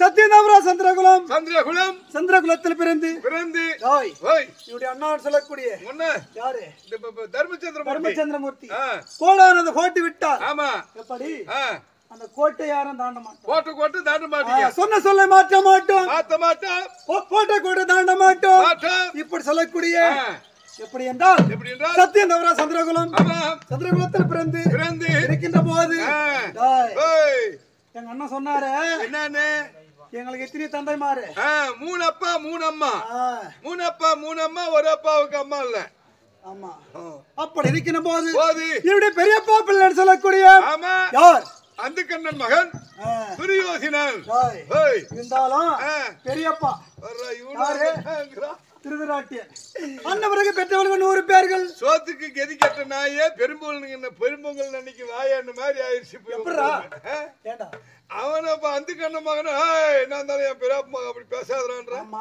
சத்யநாமரா சந்திரகுலம் சந்திரகுலம் சந்திரகுலத்தில் பிறந்து பிறந்து தாய் ஓய் இவருடைய அண்ணான்னு சொல்லக்கூடிய முன்ன யாரு இந்த ப- ப- தர்மச்சந்திரமூர்த்தி தர்மச்சந்திரமூர்த்தி ஆ, கோடானது கோட்டி விட்டார் ஆமா எப்படி ஆ, அந்த கோட்டை யாரும் தாண்ட மாட்டோம் கோட்டு கோட்டு தாண்ட ஆ, மாட்டீங்க சொன்ன சொல்ல மாற்ற மாட்டோம் மாத்த மாட்டோம் கோ- கோட்டை கோட்டை தாண்ட மாட்டோம் மாட்டோம் இப்படி சொல்லக்கூடிய ஆ, எப்படி என்றால் எப்படி என்றால் சத்யநாமரா சந்திரகுலம் ஆமா சந்திரகுலத்தில் பிறந்து பிறந்து இருக்கின்ற போது ஆ, தாய் ஓய் எங்க அண்ணன் சொன்னாரு என்னன்னு எங்களுக்கு எத்தனை தந்தைமாரு ஆ, மூணு அப்பா மூணு அம்மா ஆ, மூணு அப்பா மூணு அம்மா ஒரு அப்பாவுக்கு அம்மா இல்ல ஆமா ஆ. அப்படி இருக்கின்ற போது போது இவருடைய பெரியப்பா பிள்ளைன்னு சொல்லக்கூடிய ஆமா யார் அந்த கண்ணன் மகன் ஆ, துரியோசினன் தாய் ஓய் இருந்தாலும் ஆ, பெரியப்பா வர்றா, இவனு யாரு? வர்றாங்கிறான். திருதராட்டியன் அன்னவருக்கு பெற்றவர்கள் நூறு பேர்கள் சோத்துக்கு கெதி கெட்ட நாயே பெரும்பொங்கல் பெரும்பொங்கல் அன்னைக்கு வாயான்னு மாதிரி ஆயிடுச்சு இப்ப எப்படிடா? ஆ? ஏண்டா அவன அப்ப அந்த கண்ண மகன "ஏய், என்ன இருந்தாலும் என் பெரியப்பா மகன் அப்படி பேசாதறான்ற ஆமா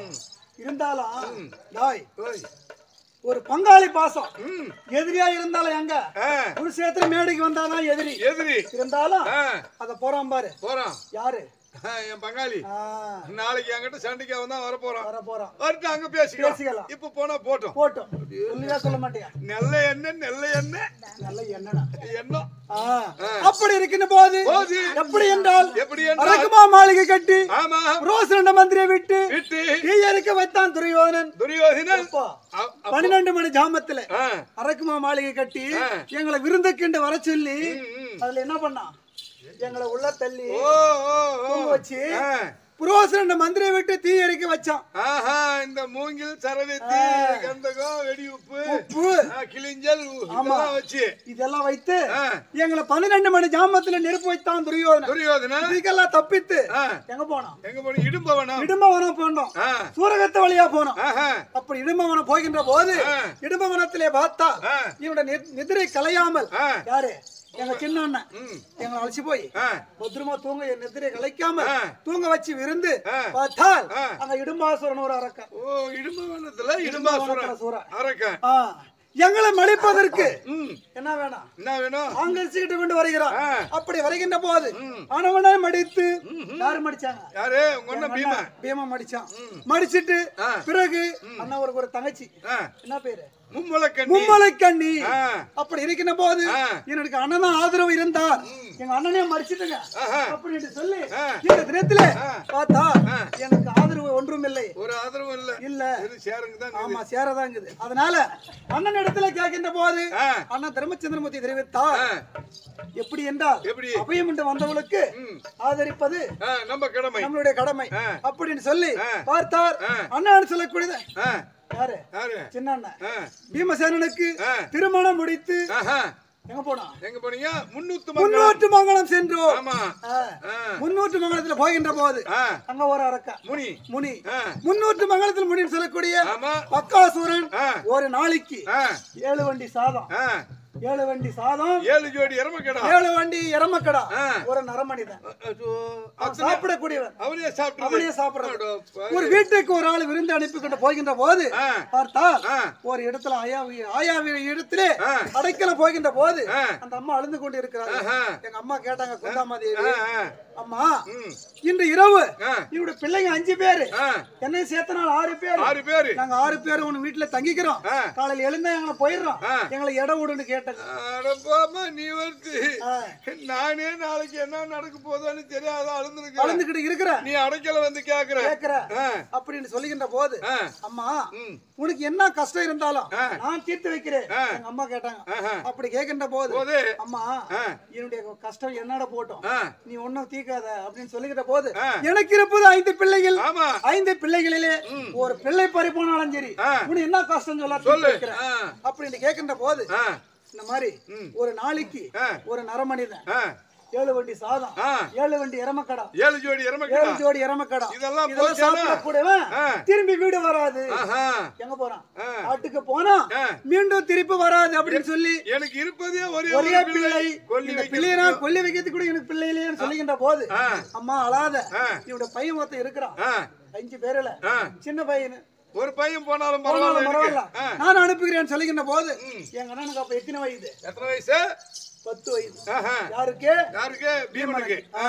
இருந்தாலும் தாய் ஓய். ஒரு பங்காளி பாசம் ம். எதிரியா இருந்தாலும் எங்க ஆ, குருஷேத்திர மேடைக்கு வந்தாதான் எதிரி எதிரி இருந்தாலும் ஆ, அத போறான் பாரு போறான் யாரு ஆ, என் பங்காளி ஆ, நாளைக்கு என்கிட்ட சண்டைக்கு அவன் தான் வர போறான் வர போறான் வரட்டு அங்க பேசிக்கலாம் பேசிக்கலாம். இப்ப போனா போட்டோம் போட்டோம் சொல்லியா சொல்ல மாட்டியா நெல்ல எண்ணெய் நெல்ல எண்ணெய் நல்ல என்னடா எண்ணம் ஆ, அப்படி இருக்கின்ற போது போது. எப்படி என்றால் எப்படி என்றால்? அரக்குமா மாளிகை கட்டி ஆமா ரோசன மந்திரியை விட்டு விட்டு தீயரிக்க வைத்தான் துரியோதனன் துரியோதனன் அப்பா, அ- அ- பன்னிரண்டு மணி ஜாமத்துல ஆ, அரக்குமா மாளிகை கட்டி ஆ. எங்களை விருந்துக்கிண்டு வர சொல்லி ம், ம். அதுல என்ன பண்ணா எங்களை உள்ள தள்ளி ஓ ஓ ஓ தூங்க வச்சு ஆ. புரோசன மந்திரியை விட்டு தீ எரிக்க வச்சான் ஆஹா இந்த மூங்கில் சரவெத்தி கந்தகம் வெடி உப்பு உப்பு ஆ, கிளிஞ்சல் உ- இதெல்லாம் வச்சு இதெல்லாம் வைத்து ஆ, எங்களை பன்னிரண்டு மணி ஜாமத்துல நெருப்பு வைத்தான் துரியோதனன் துரியோதனன் இதுக்கெல்லாம் தப்பித்து ஆ, எங்க போனோம் எங்க போன இடும்பவனம் இடும்பவனம் போனோம் ஆ, சூரகத்து வழியா போனோம் ஆஹா, அப்படி இடும்பவனம் போகின்ற போது ஆ. இடும்பவனத்திலே பார்த்தா ஆ, இவனுடைய நி- நிதிரை கலையாமல் ஆ, யாரு எங்க சின்ன அண்ணன் ம், எங்களை அழைச்சு போய் ஆ, பத்திரமா தூங்க என் நிதிரை கலைக்காம ஆ. தூங்க வச்சு விருந்து ஆ. பார்த்தால் ஆ. அங்க இடும்பாசுரன் ஒரு அரக்கன் ஓ இடும்பவனத்துல இடும்பாசுரன் சூரன் அரக்கன் ஆ, எங்களை மடிப்பதற்கு ம், என்ன வேணாம் என்ன வேணும் ஆங்கரிச்சுக்கிட்டு கொண்டு வருகிறான் ஆ. அப்படி வருகின்ற போது ம். ஆனவனே மடித்து யாரு மடிச்சாங்க யாரு உங்க அண்ணன் பீமா பீமா மடிச்சான் மடிச்சிட்டு ஆ. பிறகு அண்ணாவுக்கு ஒரு தங்கச்சி ஆ, என்ன பேரு மும்மலக்கண்ணி மும்மலை கண்ணி ஆ, அப்படி இருக்கின்ற போது ஆ. எனக்கு அண்ணன் ஆதரவு இருந்தால் எங்க அண்ணனே மடிச்சிட்டுங்க ஆஹா. அப்படின்னு சொல்லி ஆ. இந்த தினத்திலே ஆ. பார்த்தா ஆ. எனக்கு ஆதரவு ஒன்றும் இல்லை ஒரு ஆதரவும் இல்ல இல்ல இது சேருங்க தான் ஆமா சேரதாங்குது அதனால அண்ணன் இடத்துல கேட்கின்ற போது ஆ. அண்ணன் தர்மச்சந்திரமூர்த்தி தெரிவித்தார் ஆ, எப்படி என்றால் எப்படி அபயம் என்று வந்தவளுக்கு ம். ஆதரிப்பது ஆ, நம்ம கடமை நம்மளுடைய கடமை ஆ. அப்படின்னு சொல்லி ஆ. பார்த்தார் ஆ. அண்ணன் சொல்லக்கூடியது ஆ, யாரு யாரு சின்ன அண்ணன் ஆ, பீமசேனனுக்கு ஆ. திருமணம் முடித்து ஆஹா, எங்க போனா எங்க போனீங்க முன்னூத்து மங்கலம் முன்னூற்று மங்கலம் சென்றோம் ஆமா ஆ. ஆ, முன்னூற்று மங்கலத்துல போகின்ற போது ஆ, அங்க ஒரு அரக்கா முனி முனி ஆ, முன்னூற்று மங்கலத்தில் முனின்னு சொல்லக்கூடிய ஆமா பக்காசூரன் ஆ, ஒரு நாளைக்கு ஆ, ஏழு வண்டி சாதம் ஆ, ஏழு வண்டி சாதம் ஏழு ஜோடி எருமக்கடா ஏழு வண்டி எரமக்கடா ஆ. ஒரு நரமணிதான் அதோ, அவன் அத்தனை- சாப்பிடக்கூடியவன் அவனே சாப்பிட்டு அப்படியே சாப்பிடுறது அடோ, பாரு. ஒரு வீட்டுக்கு ஒரு ஆள் விருந்து அனுப்பி கொண்டு போகின்ற போது ஆ. பார்த்தால் ஆ. ஒரு இடத்துல ஆயாவி ஆயாவி இடத்திலே ஆ. அடைக்கல போகின்ற போது ஆ. அந்த அம்மா அழுந்து கொண்டு இருக்கிறாங்க ஆஹா. எங்க அம்மா கேட்டாங்க குந்தாமாதேவி ஆ, ஆ, அம்மா ம், இன்று இரவு ஆ, இவருடைய பிள்ளைங்க அஞ்சு பேரு ஆ, என்னை சேர்த்தனால் ஆறு பேர் ஆறு பேரு நாங்க ஆறு பேர் உன் வீட்டுல தங்கிக்கிறோம் ஆ. காலையில எழுந்தா எங்களை போயிடுறோம் ஆ. எங்களை இடம் விடுன்னு கேட்டாங்க அடப்பாமா நீ வந்து ஆ. நானே நாளைக்கு என்ன நடக்க போதோன்னு தெரியாத அழுந்துருக்கு வளர்ந்துகிட்டு இருக்கிற நீ அடைக்கல வந்து கேக்குற கேக்குற ஆ, அப்படின்னு சொல்லுகின்ற போது ஆ, அம்மா ம், உனக்கு என்ன கஷ்டம் இருந்தாலும் ஆ. நான் தீர்த்து வைக்கிறேன் ஆ. எங்க அம்மா கேட்டாங்க ஆஹா. அப்படி கேட்கின்ற போது போது அம்மா ஆ, என்னுடைய கஷ்டம் என்னடா போட்டோம் ஆ, நீ ஒன்னும் தீர்க்காத அப்படின்னு சொல்லுகிற போது ஆ. எனக்கு இருப்பது ஐந்து பிள்ளைகள் ஆமா ஐந்து பிள்ளைகளிலே ஒரு பிள்ளை பறி போனாலும் சரி ஆ. உனக்கு என்ன கஷ்டம் சொல்ல சொல்லு வைக்கிறேன் ஆ, அப்படின்னு கேட்கின்ற போது ஆ, இந்த மாதிரி ம். ஒரு நாளைக்கு ஆ. ஒரு நரமணிதான் ஆ, ஏழு வண்டி சாதம் ஆ. ஏழு வண்டி எரமக்கடா ஏழு ஜோடி ஏழு எருமக்கடா ஜோடி எரமக்கடா இதெல்லாம் இதெல்லாம் போச்சானா? சாப்பிடக்கூடியவன் ஆ. திரும்பி வீடு வராது ஆஹா, எங்க போறான் ஆ. ஆட்டுக்கு போனா ஆ. மீண்டும் திருப்பி வராது அப்படின்னு சொல்லி எனக்கு இருப்பதே ஒரே ஒரே ஒரு பிள்ளை கொல்லி இந்த வைக்க பிள்ளைய நான் கொல்லி வைக்கிறதுக்கு கூட எனக்கு பிள்ளை இல்லையேன்னு சொல்லுகின்ற போது ஆ. அம்மா அழாத ஆ. இவட பையன் ஒருத்தன் இருக்கிறான் ஆ, அஞ்சு பேருல ஆ. சின்ன பையன் ஒரு பையன் போனாலும் போனாலும் பரவாயில்ல பரவாயில்ல எனக்கு. ஆ, நான் அனுப்புகிறேன் சொல்லுகின்ற போது எங்க அண்ணனுக்கு அப்ப எத்தனை வயது எத்தனை வயசு பத்து வயது ஆஹா, யாருக்கு யாருக்கு பீமனுக்கு ஆ,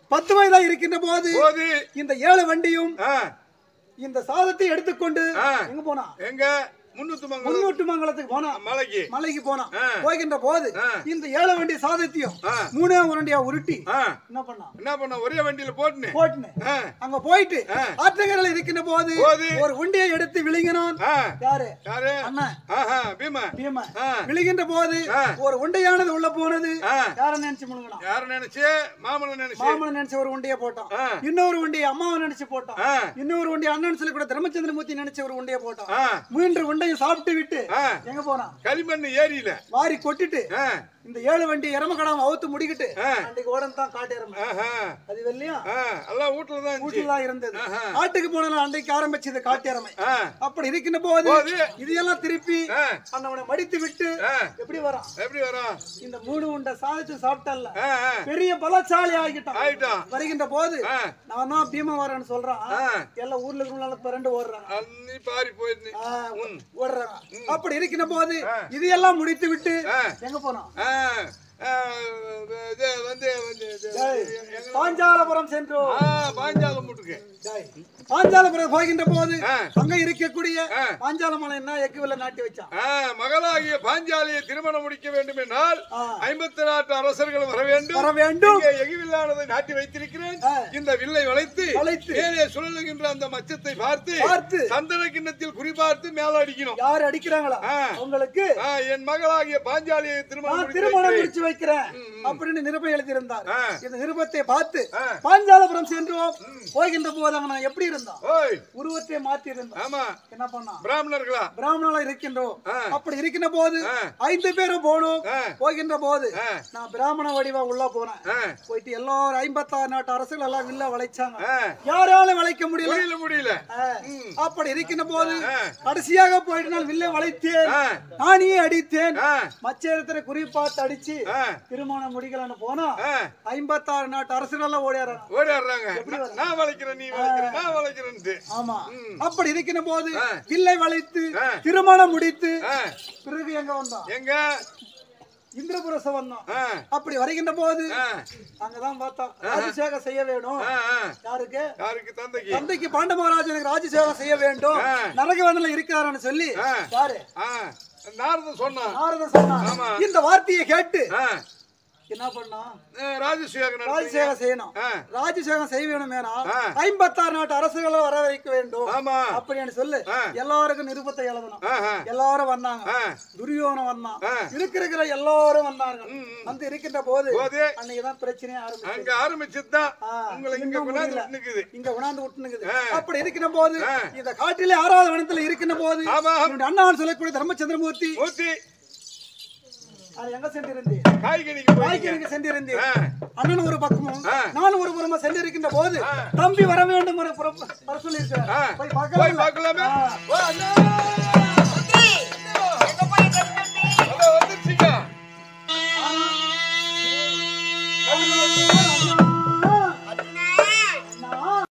பத்து வயதா இருக்கின்ற போது போது இந்த ஏழு வண்டியும் ஆ, இந்த சாதத்தை எடுத்துக்கொண்டு ஆ. எங்க போனா எங்க முன்னூத்து மங்கலம் முன்னூட்டு மங்கலத்துக்கு போனா மலைக்கு மலைக்கு போனா ஆ. போகின்ற போது ஆ. இந்த ஏழு வண்டி சாதத்தையும் ஆ. மூணே உருண்டையா உருட்டி ஆ, என்ன பண்ணா என்ன பண்ண ஒரே வண்டியில போட்டுனே போட்டுனு ஆ, அங்க போயிட்டு ஆ. ஆற்றங்கரையில் இருக்கின்ற போது போது. ஒரு உண்டியை எடுத்து விழுங்கினான் ஆ, யாரு யாரு அண்ணன் ஆஹா பீமா பீமா ஆ. விழுகின்ற போது ஆ. ஒரு உண்டையானது உள்ள போனது ஆ. யார நினைச்சு முழுங்கினான் யார நினைச்சு மாமனை நினைச்சு மாமன் நினைச்சு ஒரு உண்டியை போட்டான் ஆ. இன்னொரு உண்டியை அம்மாவை நினைச்சு போட்டான் ஆ, இன்னொரு உண்டியை அண்ணன் சொல்லி கூட தர்மச்சந்திரமூர்த்தி நினைச்சு ஒரு உண்டியை போட்டான் ஆ, மூன்று உண்டையும் சாப்பிட்டு விட்டு ஆ, எங்க போனான் களிமண் ஏரியில வாரி கொட்டிட்டு ஆ, இந்த ஏழு வண்டி எரம கடாம அவுத்து முடிக்கிட்டு ஆ. அன்னைக்கு ஓடம் தான் காட்டு எரம ஆஹா, அது வெள்ளையா ஆ, எல்லாம் வீட்டுல தான் இருந்துச்சு வீட்டுல தான் இருந்தது ஆஹா. காட்டுக்கு போனாலும் அன்றைக்கு ஆரம்பிச்சது காட்டு எரமை ஆ, அப்படி இருக்கின்ற போது போது. இதையெல்லாம் திருப்பி ஆ, அண்ணவனை மடித்து விட்டு ஆ, எப்படி வரான் எப்படி வரும் இந்த மூணு உண்டை சாதிச்சு சாப்பிட்டல்ல ஆ, ஆ, பெரிய பலசாலி ஆகிட்டான் ஆயிட்டான் வருகின்ற போது ஆ, நான் தான் பீமவரன்னு சொல்றான் ஆ. எல்லாம் ஊர்ல இருக்கிறவங்க பிறண்டு ஓடுறாங்க அன்னி பாரி போயிருந்தீ ஆ, ஓடுறாங்க அப்படி இருக்கின்ற போது ஆ. இதையெல்லாம் முடித்து விட்டு ஆ. எங்க போனான் ஆ, ஆ, இது வந்து வந்து இது, டேய், எங்க- பாஞ்சாலபுரம் சென்றோம் ஆ, பாஞ்சாலம் முட்டுக்கு டேய், பாஞ்சாலபுரம் போகின்ற போது ஆ. அங்க இருக்கக்கூடிய ஆ. பாஞ்சாலமலை என்ன எக்குவில நாட்டி வச்சான் ஆ, மகளாகிய பாஞ்சாலியை திருமணம் முடிக்க வேண்டும் என்றால் ஆ. ஐம்பத்தி நாட்டு அரசர்கள் வர வேண்டும் வர வேண்டும் இங்கே எகிவில்லானதை நாட்டி வைத்திருக்கிறேன் ஆ. இந்த வில்லை வளைத்து வளைத்து. மேலே சுழலுகின்ற அந்த மச்சத்தை பார்த்து பார்த்து. சந்தன கிண்ணத்தில் குறிபார்த்து மேல அடிக்கணும் யார் அடிக்கிறாங்களா ஆ. உங்களுக்கு ஆ, என் மகளாகிய பாஞ்சாலியை திருமணம் நான் முடித்து திருமணம் வைக்கிறேன். முடிச்சு வைக்கிறேன் அப்படின்னு நிருபம் எழுதியிருந்தார் ஆ. இந்த நிருபத்தை பார்த்து ஆ. பாஞ்சாலபுரம் சென்றோம் போகின்ற போது அங்க நான் எப்படி இருந்தோம் ஓய் உருவத்தை மாத்தி இருந்தோம் ஆமா என்ன பண்ணான் பிராமணர்களா பிராமணால இருக்கின்றோம் ஆ. அப்படி இருக்கின்ற போது ஆ. ஐந்து பேரும் போனோம் ஆ. போகின்ற போது ஆ. நான் பிராமண வடிவா உள்ள போனேன் ஆ, போயிட்டு எல்லாரும் ஐம்பத்தாறு நாட்டு அரசுகள் எல்லாம் வில்ல வளைச்சாங்க ஆ. யாராலும் வளைக்க முடியல முடியல முடியல ஆ. அப்படி இருக்கின்ற போது ஆ. கடைசியாக போயிட்டு நான் வில்லை வளைத்தேன் ஆ. நானே அடித்தேன் ஆ, மச்சேரத்துல குறிப்பாத்து அடிச்சு ஆ, திருமணம் முடிக்கலான்னு போனா ஆ. ஐம்பத்தாறு நாட்டு அரசுகள் எல்லாம் ஓடியாராங்க ஓடிடுறாங்க நான் நான் வளைக்கிறேன் நீ வளைக்கிறேன் நான் வளைக்கிறேன்ட்டு ஆமா அப்படி இருக்கின்ற போது ஆ. வில்லை வளைத்து ஆ. திருமணம் முடித்து ஆ, பிறகு எங்க வந்தான் எங்க இந்திரபுரசம் வந்தான் ஆ, அப்படி வருகின்ற போது ஆ, அங்கதான் பார்த்தோம் ராஜசேகம் செய்ய வேணும் ஆ, ஆ. யாருக்கு யாருக்கு தந்தைக்கு தந்தைக்கு பாண்ட மகாராஜனுக்கு ராஜசேகம் செய்ய வேண்டும் ஆ. நரகவதனில் இருக்கிறாருன்னு சொல்லி ஆ. யாரு ஆ, நாரதன் சொன்னான் நாரதன் சொன்னான் ஆமா. இந்த வார்த்தையை கேட்டு ஆ, என்ன பண்ணான் ராஜசேகரன் ராஜசேகம் செய்யணும் ஆ. ராஜசேகம் செய்ய வேணுமேனா ஆ. ஐம்பத்தாறு நாட்டு அரசுகளை வர வைக்க வேண்டும் ஆமா அப்படின்னு சொல்லு ஆ. எல்லாருக்கும் நிருபத்தை எழுதணும் ஆஹா. எல்லாரும் வந்தாங்க ஆ. துரியோனம் வந்தான் ஆ. இருக்கிற இருக்கிற எல்லாரும் வந்தாங்க வந்து இருக்கின்ற போது போது அன்னைக்குதான் பிரச்சனையே ஆரம்பிச்சு அங்க ஆரம்பிச்சுதான் ஆ. உங்களை இங்க இன்னும் கொண்டாந்து முடியல. நிக்குது இங்க உணர்ந்து விட்டுனுக்குது ஆ. அப்படி இருக்கின்ற போது ஆ. இந்த காட்டிலே ஆறாவது வனத்துல இருக்கின்ற போது ஆமா. என்னுடைய அண்ணான்னு சொல்லக்கூடிய தர்மச்சந்திரமூர்த்தி ஊத்தி அது எங்க சென்றிருந்தேன் காய்கறிக்கு போய் காய்கறிக்கு சென்றிருந்தேன் ஆ. அண்ணன் ஒரு பக்கமும் ஆ. நானும் ஒரு புறமா சென்றிருக்கின்ற போது தம்பி வர வேண்டும் ஒரு புறம் வர சொல்லி ஆ. போய் போய் பார்க்கலாம் பார்க்கலாமே ஆ. ஓ, அண்ணா